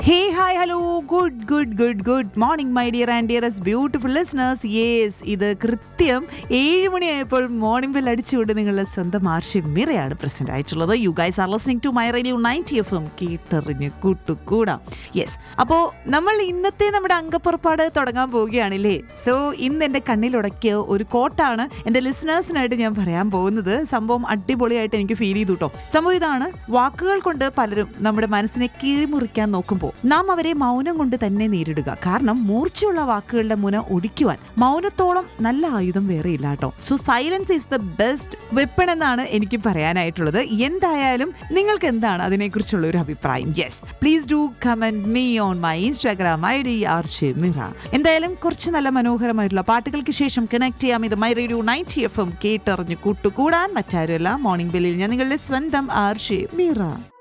hey hi hello good good good good morning my dear and dears beautiful listeners yes ഇത് കൃത്യം ഏഴ് മണിയായപ്പോൾ morning bell അടിച്ചുകൊണ്ട് നിങ്ങളുടെ സ്വന്തം ആർഷി മിറയാണ് പ്രസന്റ് ആയിട്ടുള്ളത് you guys are listening to my radio ninety F M കേട്ടറിഞ്ഞ് കൂട്ടുകൂടാം യെസ് അപ്പോൾ നമ്മൾ ഇന്നത്തെ നമ്മുടെ അംഗപ്പുറപ്പാട് തുടങ്ങാൻ പോവുകയാണല്ലേ സോ ഇന്ന് എൻ്റെ കണ്ണിലുടക്കിയ ഒരു കോട്ടാണ് എൻ്റെ ലിസണേഴ്സിനായിട്ട് ഞാൻ പറയാൻ പോകുന്നത് സംഭവം അടിപൊളിയായിട്ട് എനിക്ക് ഫീൽ ചെയ്തു കേട്ടോ സംഭവം ഇതാണ് വാക്കുകൾ കൊണ്ട് പലരും നമ്മുടെ മനസ്സിനെ കീറിമുറിക്കാൻ നോക്കുമ്പോൾ നാം അവരെ മൗനം കൊണ്ട് തന്നെ നേരിടുക കാരണം മൂർച്ചയുള്ള വാക്കുകളുടെ മുന ഒടിക്കുവാൻ മൗനത്തോളം നല്ല ആയുധം വേറെ ഇല്ല കേട്ടോ so silence is the best weapon എന്നാണ് എനിക്ക് പറയാനായിട്ടുള്ളത് എന്തായാലും നിങ്ങൾക്ക് എന്താണ് അതിനെക്കുറിച്ചുള്ള ഒരു അഭിപ്രായം yes please do comment me on my Instagram I D R Mira എന്തായാലും കുറച്ച് നല്ല മനോഹരമായിട്ടുള്ള പാട്ടുകൾക്ക് ശേഷം കണക്ട് ചെയ്യാം ഇത് my radio ninety F M കേട്ടറിഞ്ഞ് കൂട്ടുകൂടാൻ മറ്റാരുമല്ല മോർണിംഗ് ബെല്ലിൽ ഞാൻ നിങ്ങളുടെ സ്വന്തം ആർ മിറ